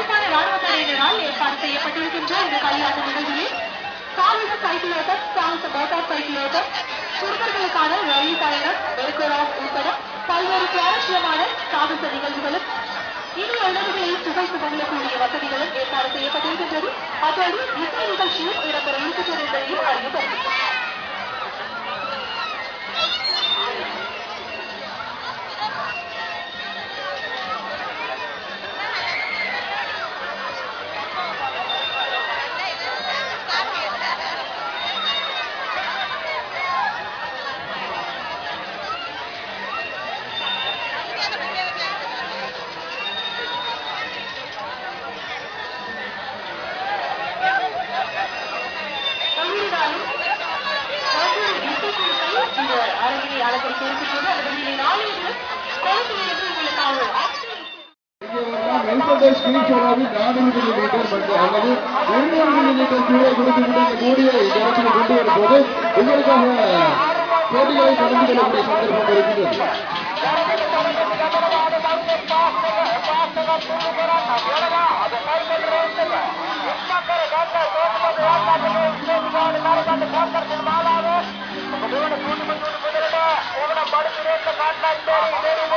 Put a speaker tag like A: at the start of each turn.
A: யாழ்ப்பாண ராணுவ படையினரால் ஏற்பாடு செய்யப்பட்டிருக்கின்ற இந்த களியாட்ட நிகழ்வில் சாகச சைக்கிள் ஓட்டம் சாகச மோட்டார் சைக்கிள் ஓட்டம் சிறுவர்களுக்கான ரயில் பயணம் மெருக்கராம் உட்பட பல்வேறு சுவாரஸ்யமான சாகச நிகழ்வுகளும் இனி உணவுகளில் சுவைத்து மகிழக்கூடிய வசதிகளும் ஏற்பாடு செய்யப்பட்டிருக்கின்றது அதோடு இசை நிகழ்ச்சியும் இடம்பெற இருக்கின்றது என்பதையும் அறிவித்தது ஒவ்வொருநாளும் ஒவ்வொரு இசைக்குழுக்கள் இந்த அரங்கினை அலங்கரிக்க இருக்கின்றது அந்த வகையில் நாளைய தினம் குழந்தைகளுக்கு உங்களுக்காக ஆக்ஷன்
B: மெல்பர்டன் ஸ்கிரீன் ஷோராவில் நானூறு மில்லிமீட்டர் மற்றும் அல்லது இருநூறு மில்லிமீட்டர் கீழே கொடுத்துவிட்டு அந்த மூடியை இந்த இடத்தில் கொண்டு வரும்போது உங்களுக்காக போட்டிகளை கலந்து கொள்ளக்கூடிய சந்தர்ப்பம் இருக்கின்றது
C: படுத்து காட்டாய்